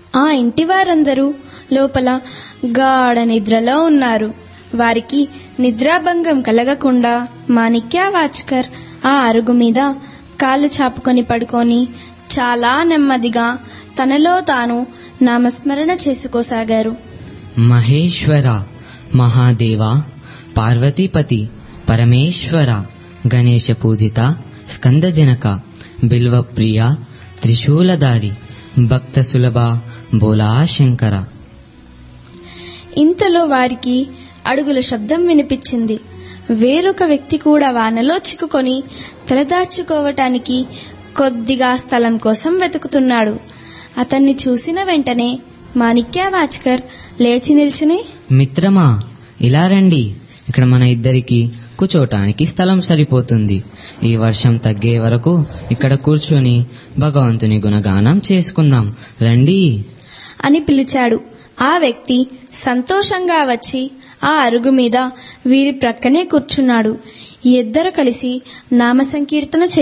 ఆ ఇంటి వారందరూ లోపల గాఢ నిద్రలో ఉన్నారు వారికి నిద్రాభంగం కలగకుండా మాణిక్య వాచ్కర్ ఆ అరుగు మీద కాళ్ళు చాపుకొని పడుకొని చాలా నెమ్మదిగా తనలో తాను నామస్మరణ చేసుకోసాగారు మహేశ్వర మహాదేవ పార్వతీపతి పరమేశ్వర గణేశ పూజిత స్కందజనక బిల్వప్రియ త్రిశూలధారి భక్త సులభ బోలా శంకర ఇంతలో వారికి అడుగుల శబ్దం వినిపించింది వేరొక వ్యక్తి కూడా వానలో చిక్కుకొని తలదాచుకోవటానికి కొద్దిగా స్థలం కోసం వెతుకుతున్నాడు అతన్ని చూసిన వెంటనే మాణిక్య వాచ్కర్ లేచి నిల్చుని మిత్రమా ఇలా రండి ఇక్కడ మన ఇద్దరికి కూర్చోటానికి స్థలం సరిపోతుంది ఈ వర్షం తగ్గే వరకు ఇక్కడ కూర్చొని భగవంతుని గుణగానం చేసుకుందాం రండి అని పిలిచాడు ఆ వ్యక్తి సంతోషంగా వచ్చి ఆ అరుగు మీద వీరి ప్రక్కనే కూర్చున్నాడు ఇద్దరు కలిసి నామ సంకీర్తన